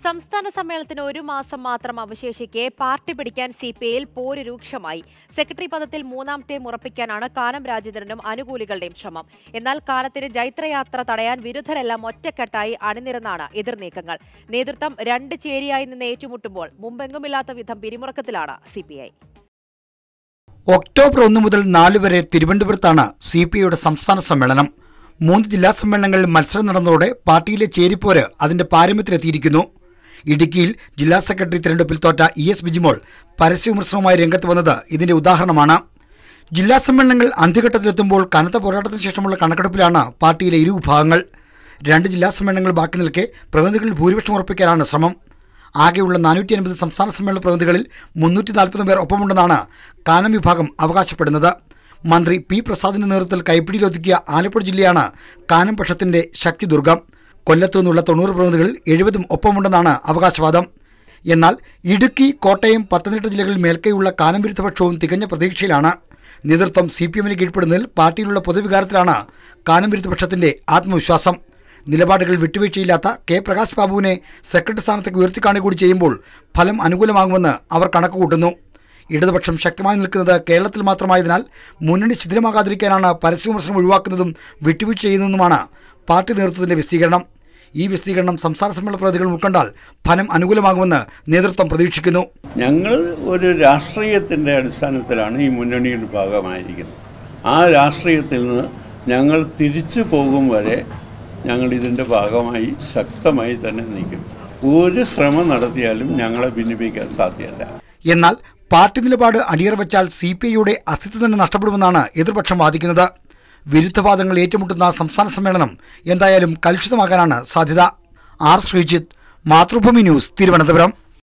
സംസ്ഥാന സമ്മേളനത്തിന് ഒരു മാസം മാത്രം അവശേഷിക്കെ പാർട്ടി പിടിക്കാൻ സി പി ഐയിൽ പോര് രൂക്ഷമായി സെക്രട്ടറി പദത്തിൽ മൂന്നാം ടേം ഉറപ്പിക്കാനാണ് കാനം രാജേന്ദ്രനും അനുകൂലികളുടെയും ശ്രമം എന്നാൽ കാനത്തിന് ജൈത്രയാത്ര തടയാൻ വിരുദ്ധരെല്ലാം ഒറ്റക്കെട്ടായി അണിനിരന്നാണ് എതിർനീക്കങ്ങൾ നേതൃത്വം രണ്ട് ചേരിയായി നിന്ന് ഏറ്റുമുട്ടുമ്പോൾ മുമ്പെങ്ങുമില്ലാത്ത വിധം പിരിമുറക്കത്തിലാണ് സി പി ഐ ഒക്ടോബർ ഒന്ന് മുതൽ നാല് വരെ തിരുവനന്തപുരത്താണ് സി പി ഐയുടെ സംസ്ഥാന സമ്മേളനം മൂന്ന് ജില്ലാ സമ്മേളനങ്ങളിൽ മത്സരം നടന്നതോടെ പാർട്ടിയിലെ ചേരിപ്പോര് അതിന്റെ പാരമ്യത്തിലെത്തിയിരിക്കുന്നു ഇടുക്കിയിൽ ജില്ലാ സെക്രട്ടറി തിരഞ്ഞെടുപ്പിൽ തോറ്റ ഇ എസ് ബിജിമോൾ പരസ്യവിമർശനവുമായി രംഗത്ത് വന്നത് ഇതിന്റെ ഉദാഹരണമാണ് ജില്ലാ സമ്മേളനങ്ങൾ അന്ത്യഘട്ടത്തിലെത്തുമ്പോൾ കനത്ത പോരാട്ടത്തിന് ശേഷമുള്ള കണക്കെടുപ്പിലാണ് പാർട്ടിയിലെ ഇരു വിഭാഗങ്ങൾ രണ്ട് ജില്ലാ സമ്മേളനങ്ങൾ ബാക്കി നിൽക്കെ പ്രതിനിധികളിൽ ഭൂരിപക്ഷം ഉറപ്പിക്കാനാണ് ശ്രമം ആകെയുള്ള നാനൂറ്റി അൻപത് സംസ്ഥാന സമ്മേളന പ്രതിനിധികളിൽ മുന്നൂറ്റി നാൽപ്പത് പേർ ഒപ്പമുണ്ടെന്നാണ് കാനം വിഭാഗം അവകാശപ്പെടുന്നത് മന്ത്രി പി പ്രസാദിന്റെ നേതൃത്വത്തിൽ കൈപ്പിടിയിലൊതുക്കിയ ആലപ്പുഴ ജില്ലയാണ് കാനം പക്ഷത്തിന്റെ ശക്തി ദുർഗം കൊല്ലത്തു നിന്നുള്ള തൊണ്ണൂറ് പ്രതിനിധികൾ എഴുപതും ഒപ്പമുണ്ടെന്നാണ് അവകാശവാദം എന്നാൽ ഇടുക്കി കോട്ടയം പത്തനംതിട്ട ജില്ലകളിൽ മേൽക്കൈയുള്ള കാനം വിരുദ്ധ പക്ഷവും തികഞ്ഞ പ്രതീക്ഷയിലാണ് നേതൃത്വം സി പി എമ്മിന് കീഴ്പ്പെടുന്നതിൽ പാർട്ടിയിലുള്ള പൊതുവികാരത്തിലാണ് കാനം വിരുദ്ധ പക്ഷത്തിന്റെ ആത്മവിശ്വാസം നിലപാടുകൾ വിട്ടുവീഴ്ചയില്ലാത്ത കെ പ്രകാശ് ബാബുവിനെ സെക്രട്ടറി സ്ഥാനത്തേക്ക് ഉയർത്തിക്കാണുക കൂടി ചെയ്യുമ്പോൾ ഫലം അനുകൂലമാകുമെന്ന് അവർ കണക്കുകൂട്ടുന്നു ഇടതുപക്ഷം ശക്തമായി നിൽക്കുന്നത് കേരളത്തിൽ മാത്രമായതിനാൽ മുന്നണി ശിഥിലമാകാതിരിക്കാനാണ് പരസ്യവിമർശനം ഒഴിവാക്കുന്നതും വിട്ടുവീഴ്ച ചെയ്യുന്നതുമാണ് പാർട്ടി നേതൃത്വത്തിന്റെ വിശദീകരണം ഈ വിശദീകരണം സംസ്ഥാന സമ്മേളന പ്രതികൾ ഉൾക്കൊണ്ടാൽ ഫലം അനുകൂലമാകുമെന്ന് നേതൃത്വം പ്രതീക്ഷിക്കുന്നു ഞങ്ങൾ ഒരു രാഷ്ട്രീയത്തിൻ്റെ അടിസ്ഥാനത്തിലാണ് ഈ മുന്നണിയുടെ ഭാഗമായിരിക്കുന്നത് ആ രാഷ്ട്രീയത്തിൽ നിന്ന് ഞങ്ങൾ തിരിച്ചു പോകും വരെ ഞങ്ങൾ ഇതിൻ്റെ ഭാഗമായി ശക്തമായി തന്നെ നിൽക്കും ഒരു ശ്രമം നടത്തിയാലും ഞങ്ങളെ ഭിന്നിപ്പിക്കാൻ സാധ്യമല്ല എന്നാൽ പാർട്ടി നിലപാട് അടിയറ വെച്ചാൽ സി പി ഐയുടെ അസ്തിത്വം തന്നെ നഷ്ടപ്പെടുമെന്നാണ് എതിർപക്ഷം വാദിക്കുന്നത് വിരുദ്ധവാദങ്ങൾ ഏറ്റുമുട്ടുന്ന സംസ്ഥാന സമ്മേളനം എന്തായാലും കലുഷിതമാകാനാണ് സാധ്യത ആർ ശ്രീജിത്ത് മാതൃഭൂമി ന്യൂസ് തിരുവനന്തപുരം